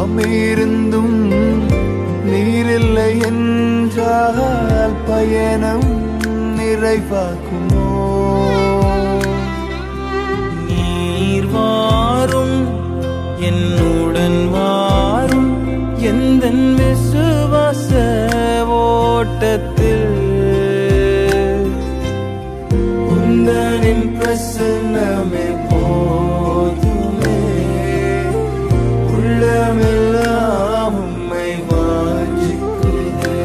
எல்லாம் இருந்தும் நீரில்லை என்றால் பயணம் நிறைவாக்குமோ நீர் வாரும் என்னுடன் வாரும் எந்த விசுவாச ஓட்டத்தில் உந்தனின் பிரசன்னமே போதுமே உள்ளமெல்லாம் உம்மை வாஞ்சிக்கிறேன்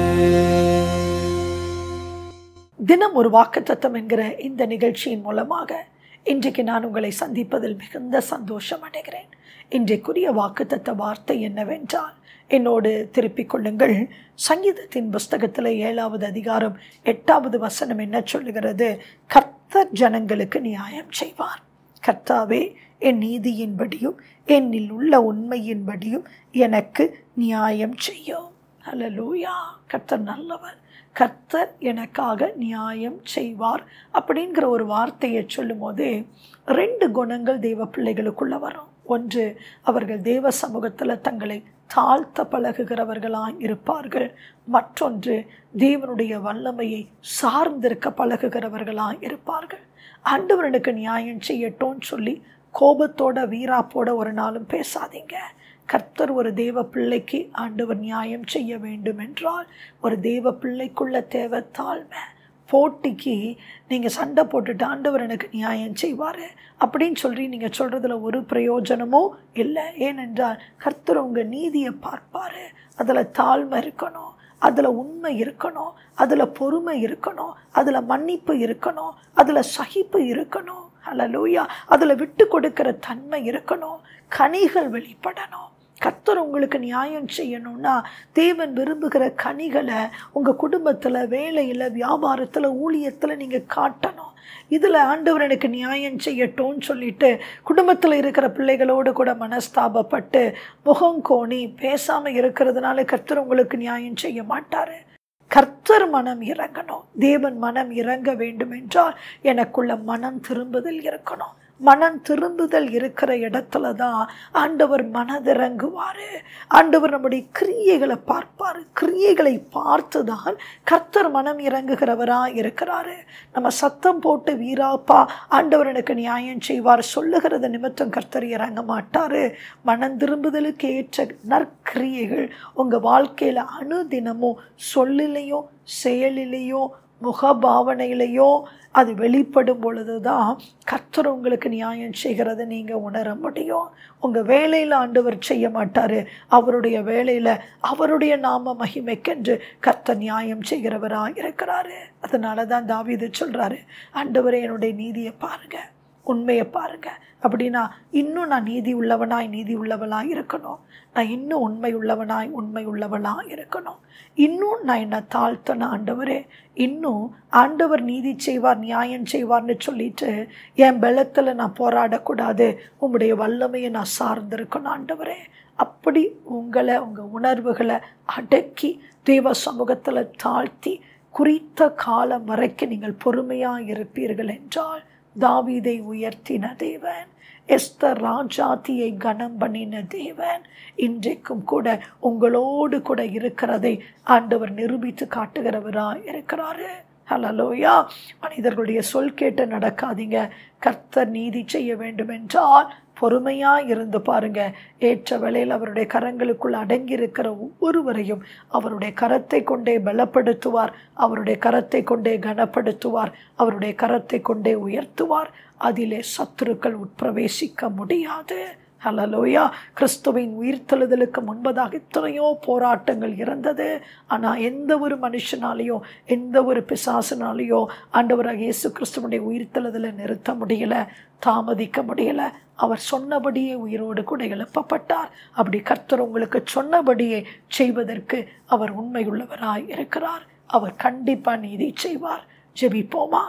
தினம் ஒரு வாக்குத்தத்தம் என்கிற இந்த நிகழ்ச்சியின் மூலமாக இன்றைக்கு நான் உங்களை சந்திப்பதில் மிகுந்த சந்தோஷம் அடைகிறேன் இன்றைக்குரிய வாக்குத்தத்த வார்த்தை என்னவென்றால் என்னோடு திருப்பிக் கொள்ளுங்கள் சங்கீதத்தின் புஸ்தகத்தில் ஏழாவது அதிகாரம் எட்டாவது வசனம் என்ன சொல்லுகிறது கர்த்தர் ஜனங்களுக்கு நியாயம் செய்வார் கர்த்தாவே என் நீதியின்படியும் என்னில் உள்ள உண்மையின்படியும் எனக்கு நியாயம் செய்யும் ஹalleluya கர்த்தர் நல்லவர் கர்த்தர் எனக்காக நியாயம் செய்வார் அப்படிங்கிற ஒரு வார்த்தையை சொல்லும்போது ரெண்டு குணங்கள் தேவ பிள்ளைகளுக்குள்ள வரும் ஒன்று அவர்கள் தேவ சமூகத்தில் தங்களை தாழ்த்த பழகுகிறவர்களாய் இருப்பார்கள் மற்றொன்று தேவனுடைய வல்லமையை சார்ந்திருக்க பழகுகிறவர்களாய் இருப்பார்கள் ஆண்டவர்களுக்கு நியாயம் செய்யட்டும்னு சொல்லி கோபத்தோட வீராப்போட ஒரு நாளும் பேசாதீங்க கர்த்தர் ஒரு தேவ பிள்ளைக்கு ஆண்டவர் நியாயம் செய்ய வேண்டும் என்றால் ஒரு தேவ பிள்ளைக்குள்ள தேவை தாழ்மை போட்டிக்கு நீங்கள் சண்டை போட்டுட்டு ஆண்டவர் எனக்கு நியாயம் செய்வார் அப்படின்னு சொல்லி நீங்கள் சொல்கிறதுல ஒரு பிரயோஜனமும் இல்லை ஏனென்றால் கர்த்தர் உங்கள் நீதியை பார்ப்பார் அதில் தாழ்மை இருக்கணும் அதில் உண்மை இருக்கணும் அதில் பொறுமை இருக்கணும் அதில் மன்னிப்பு இருக்கணும் அதில் சகிப்பு இருக்கணும் ஹalleluya அதில் விட்டு கொடுக்கிற தன்மை இருக்கணும் கனிகள் வெளிப்படணும் கர்த்தர் உங்களுக்கு நியாயம் செய்யணும்னா தேவன் விரும்புகிற கனிகளை உங்கள் குடும்பத்தில் வேலையில் வியாபாரத்தில் ஊழியத்தில் நீங்கள் காட்டணும் இதில் ஆண்டவர் எனக்கு நியாயம் செய்யட்டும்னு சொல்லிட்டு குடும்பத்தில் இருக்கிற பிள்ளைகளோடு கூட மனஸ்தாபப்பட்டு முகம் கோணி பேசாமல் இருக்கிறதுனால கர்த்தர் உங்களுக்கு நியாயம் செய்ய மாட்டார் கர்த்தர் மனம் இறங்கணும் தேவன் மனம் இறங்க வேண்டும் என்றால் எனக்குள்ள மனம் திரும்புதல் இருக்கணும் மனம் திரும்புதல் இருக்கிற இடத்துல தான் ஆண்டவர் மனதிறங்குவார் ஆண்டவர் நம்முடைய கிரியைகளை பார்ப்பார் கிரியைகளை பார்த்து தான் கர்த்தர் மனம் இறங்குகிறவராக இருக்கிறாரு நம்ம சத்தம் போட்டு வீராப்பா ஆண்டவர் எனக்கு நியாயம் செய்வார் சொல்லுகிறது நிமித்தம் கர்த்தர் இறங்க மாட்டார் மனம் திரும்புதலுக்கு ஏற்ற நற்கிரியைகள் உங்கள் வாழ்க்கையில் அனுதினமும் சொல்லிலையோ செயலிலேயோ முகபாவனையிலையோ அது வெளிப்படும் பொழுது தான் கர்த்தர் உங்களுக்கு நியாயம் செய்கிறத நீங்கள் உணர முடியும் உங்கள் வேலையில் ஆண்டவர் செய்ய மாட்டார் அவருடைய வேலையில் அவருடைய நாம மகிமைக்கென்று கர்த்தர் நியாயம் செய்கிறவராக இருக்கிறாரு அதனால தான் தாவீது சொல்கிறாரு ஆண்டவரே என்னுடைய நீதியை பாருங்கள் உண்மையை பாருங்க அப்படின்னா இன்னும் நான் நீதி உள்ளவனாய் நீதி உள்ளவளாய் இருக்கணும் நான் இன்னும் உண்மை உள்ளவனாய் உண்மை உள்ளவளாக இருக்கணும் இன்னும் நான் என்னை தாழ்த்தன ஆண்டவரே இன்னும் ஆண்டவர் நீதி செய்வார் நியாயம் செய்வார்னு சொல்லிட்டு என் பலத்தில் நான் போராடக்கூடாது உங்களுடைய வல்லமையை நான் சார்ந்திருக்கணும் ஆண்டவரே அப்படி உங்களை உங்கள் உணர்வுகளை அடக்கி தேவ சமூகத்தில் தாழ்த்தி குறித்த காலம் வரைக்கும் நீங்கள் பொறுமையாக இருப்பீர்கள் என்றால் தாவீதை உயர்த்தின தேவன் எஸ்தர் ராஜாத்தியை கனம் பண்ணின தேவன் இன்றைக்கும் கூட உங்களோடு கூட இருக்கிறதை ஆண்டவர் நிரூபித்து காட்டுகிறவராக இருக்கிறாரு ஹலலோயா மனிதர்களுடைய சொல் கேட்டு நடக்காதீங்க கர்த்தர் நீதி செய்ய வேண்டும் என்றால் பொறுமையாக இருந்து பாருங்க ஏற்ற வேளையில் அவருடைய கரங்களுக்குள் அடங்கியிருக்கிற ஒவ்வொருவரையும் அவருடைய கரத்தை கொண்டே பலப்படுத்துவார் அவருடைய கரத்தை கொண்டே கனப்படுத்துவார் அவருடைய கரத்தை கொண்டே உயர்த்துவார் அதிலே சத்துருக்கள் உட்பிரவேசிக்க முடியாது ஹலலோயா கிறிஸ்துவின் உயிர்த்தெழுதலுக்கு முன்பதாக எத்தனையோ போராட்டங்கள் இருந்தது ஆனால் எந்த ஒரு மனுஷனாலேயோ எந்த ஒரு பிசாசினாலேயோ ஆண்டவராக இயேசு கிறிஸ்துவனுடைய உயிர்த்தெழுதலை நிறுத்த முடியல தாமதிக்க முடியல அவர் சொன்னபடியே உயிரோடு கூட எழுப்பப்பட்டார் அப்படி கர்த்தர் உங்களுக்கு சொன்னபடியே செய்வதற்கு அவர் உண்மையுள்ளவராய் இருக்கிறார் அவர் கண்டிப்பாக நீதி செய்வார் ஜெபிப்போமா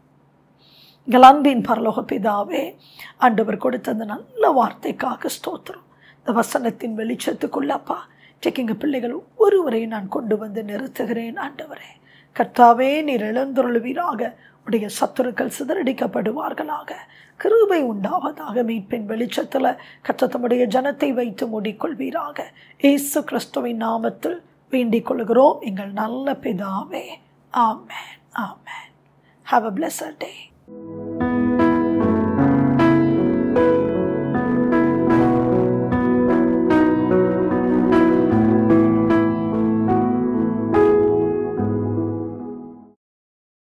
எங்கள் அன்பின் பரலோக பிதாவே ஆண்டவர் கொடுத்த அந்த நல்ல வார்த்தைக்காக ஸ்தோத்திரம் இந்த வசனத்தின் வெளிச்சத்துக்குள்ளப்பா இன்றைக்கு எங்கள் பிள்ளைகள் ஒருவரையும் நான் கொண்டு வந்து நிறுத்துகிறேன் ஆண்டவரே கர்த்தாவே நீர் எழுந்துருளுவீராக உடைய சத்துருக்கள் சிதறடிக்கப்படுவார்களாக கிருபை உண்டாவதாக மீட்பின் வெளிச்சத்தில் கத்தத்தமுடைய ஜனத்தை வைத்து மூடிக்கொள்வீராக இயேசு கிறிஸ்துவின் நாமத்தில் வேண்டிக் கொள்கிறோம் எங்கள் நல்ல பிதாவே ஆமேன் ஆமேன் ஹாவ் அ பிளஸர் டே